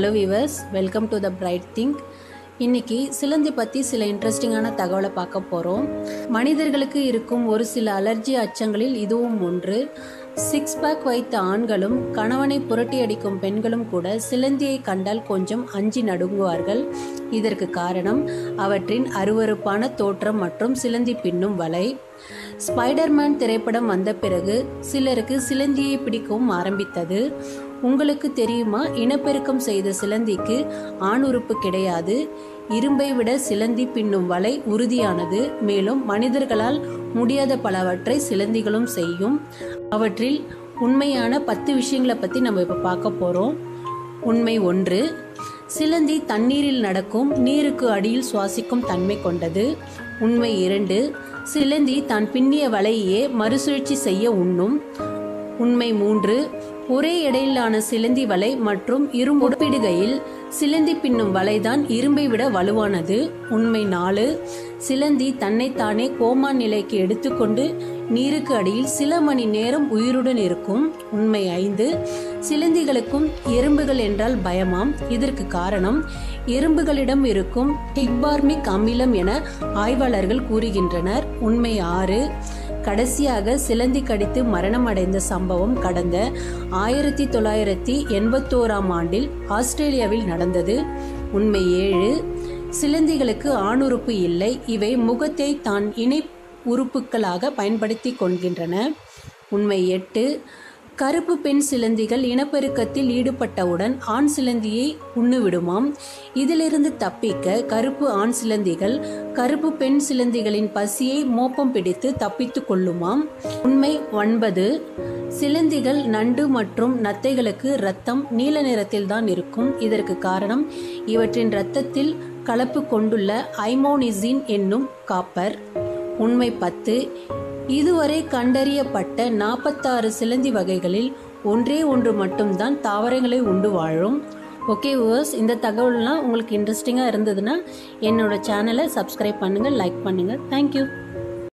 hello viewers welcome to the bright think இன்னைக்கு சிலந்தி பற்றி சில இன்ட்ரெஸ்டிங்கான தகவலை பார்க்க போகிறோம் மனிதர்களுக்கு இருக்கும் ஒரு சில அலர்ஜி அச்சங்களில் இதுவும் ஒன்று சிக்ஸ் பேக் வைத்த ஆண்களும் கணவனை புரட்டி அடிக்கும் பெண்களும் கூட சிலந்தியை கண்டால் கொஞ்சம் அஞ்சி நடுங்குவார்கள் இதற்கு காரணம் அவற்றின் அருவருப்பான தோற்றம் மற்றும் சிலந்தி பின்னும் வலை ஸ்பைடர்மேன் திரைப்படம் வந்த பிறகு சிலருக்கு சிலந்தியை பிடிக்கவும் ஆரம்பித்தது உங்களுக்கு தெரியுமா இனப்பெருக்கம் செய்த சிலந்திக்கு ஆண் உறுப்பு கிடையாது இரும்பை விட சிலந்தி பின்னும் வலை உறுதியானது மேலும் மனிதர்களால் முடியாத பலவற்றை சிலந்திகளும் செய்யும் அவற்றில் உண்மையான பத்து விஷயங்களை பற்றி நம்ம இப்போ பார்க்க போகிறோம் உண்மை ஒன்று சிலந்தி தண்ணீரில் நடக்கும் நீருக்கு அடியில் சுவாசிக்கும் தன்மை கொண்டது உண்மை இரண்டு சிலந்தி தான் பின்னிய வலையே மறுசுழற்சி செய்ய உண்ணும் உண்மை மூன்று ஒரே எடையிலான சிலந்தி வலை மற்றும் இரும்பு ஒப்பிடுகையில் சிலந்தி பின்னும் வலைதான் இரும்பை விட வலுவானது உண்மை நாலு சிலந்தி தன்னைத்தானே கோமா நிலைக்கு எடுத்துக்கொண்டு நீருக்கு அடியில் சில மணி நேரம் உயிருடன் இருக்கும் உண்மை ஐந்து சிலந்திகளுக்கும் எறும்புகள் என்றால் பயமாம் இதற்கு காரணம் எறும்புகளிடம் இருக்கும் டிக்பார்மிக் அமிலம் என ஆய்வாளர்கள் கூறுகின்றனர் உண்மை ஆறு கடைசியாக சிலந்தி கடித்து மரணம் அடைந்த சம்பவம் கடந்த ஆயிரத்தி தொள்ளாயிரத்தி எண்பத்தோராம் ஆண்டில் ஆஸ்திரேலியாவில் நடந்தது உண்மை ஏழு சிலந்திகளுக்கு ஆணுறுப்பு இல்லை இவை முகத்தை தான் இணை உறுப்புகளாக பயன்படுத்தி கொள்கின்றன உண்மை எட்டு கருப்பு பெண் சிலந்திகள் இனப்பெருக்கத்தில் ஈடுபட்டவுடன் ஆண் சிலந்தியை உண்ணுவிடுமாம் இதிலிருந்து தப்பிக்க கருப்பு ஆண் சிலந்திகள் கருப்பு பெண் சிலந்திகளின் பசியை மோப்பம் பிடித்து தப்பித்து கொள்ளுமாம் உண்மை ஒன்பது சிலந்திகள் நண்டு மற்றும் நத்தைகளுக்கு இரத்தம் நீல நிறத்தில் தான் இருக்கும் இதற்கு காரணம் இவற்றின் இரத்தத்தில் கலப்பு கொண்டுள்ள ஐமோனிசின் என்னும் காப்பர் உண்மை பத்து இதுவரை கண்டறியப்பட்ட நாற்பத்தாறு சிலந்தி வகைகளில் ஒன்றே ஒன்று மட்டும்தான் தாவரங்களை உண்டு வாழும் ஓகே வியூவர்ஸ் இந்த தகவல்லாம் உங்களுக்கு இன்ட்ரெஸ்டிங்காக இருந்ததுன்னா என்னோட சேனலை சப்ஸ்கிரைப் பண்ணுங்கள் லைக் பண்ணுங்கள் தேங்க்யூ